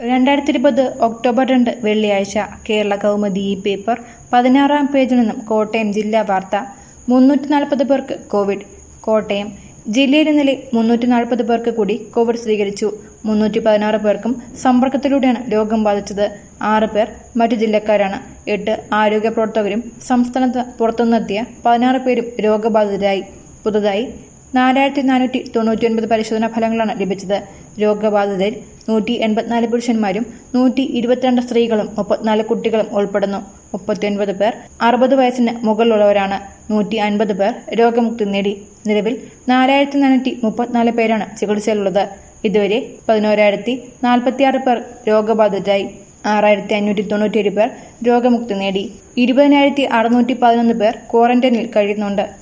രണ്ടായിരത്തി ഇരുപത് ഒക്ടോബർ രണ്ട് വെള്ളിയാഴ്ച കേരള കൗമുദി ഈ പേപ്പർ പതിനാറാം പേജിൽ നിന്നും കോട്ടയം ജില്ലാ വാർത്ത മുന്നൂറ്റി നാൽപ്പത് പേർക്ക് കോവിഡ് കോട്ടയം ജില്ലയിൽ ഇന്നലെ മുന്നൂറ്റി നാൽപ്പത് പേർക്ക് കൂടി കോവിഡ് സ്ഥിരീകരിച്ചു മുന്നൂറ്റി പതിനാറ് പേർക്കും സമ്പർക്കത്തിലൂടെയാണ് രോഗം ബാധിച്ചത് ആറ് പേർ മറ്റു ജില്ലക്കാരാണ് എട്ട് ആരോഗ്യ പ്രവർത്തകരും സംസ്ഥാനത്ത് പുറത്തുനിന്നെത്തിയ പതിനാറ് പേരും രോഗബാധിതരായി പുതുതായി നാലായിരത്തി നാനൂറ്റി തൊണ്ണൂറ്റി ഒൻപത് പരിശോധനാ ഫലങ്ങളാണ് ലഭിച്ചത് രോഗബാധിതരിൽ നൂറ്റി എൺപത്തിനാല് പുരുഷന്മാരും നൂറ്റി ഇരുപത്തിരണ്ട് സ്ത്രീകളും മുപ്പത്തിനാല് കുട്ടികളും ഉൾപ്പെടുന്നു മുപ്പത്തിയൊൻപത് പേർ അറുപത് വയസ്സിന് മുകളിലുള്ളവരാണ് നൂറ്റി അൻപത് പേർ രോഗമുക്തി നേടി നിലവിൽ നാലായിരത്തി നാനൂറ്റി മുപ്പത്തിനാല് പേരാണ് ചികിത്സയിലുള്ളത് ഇതുവരെ പതിനോരായിരത്തി നാൽപ്പത്തിയാറ് പേർ രോഗബാധിതരായി ആറായിരത്തി അഞ്ഞൂറ്റി തൊണ്ണൂറ്റിയേഴ് പേർ രോഗമുക്തി നേടി ഇരുപതിനായിരത്തി അറുന്നൂറ്റി പതിനൊന്ന് പേർ ക്വാറന്റൈനിൽ കഴിയുന്നുണ്ട്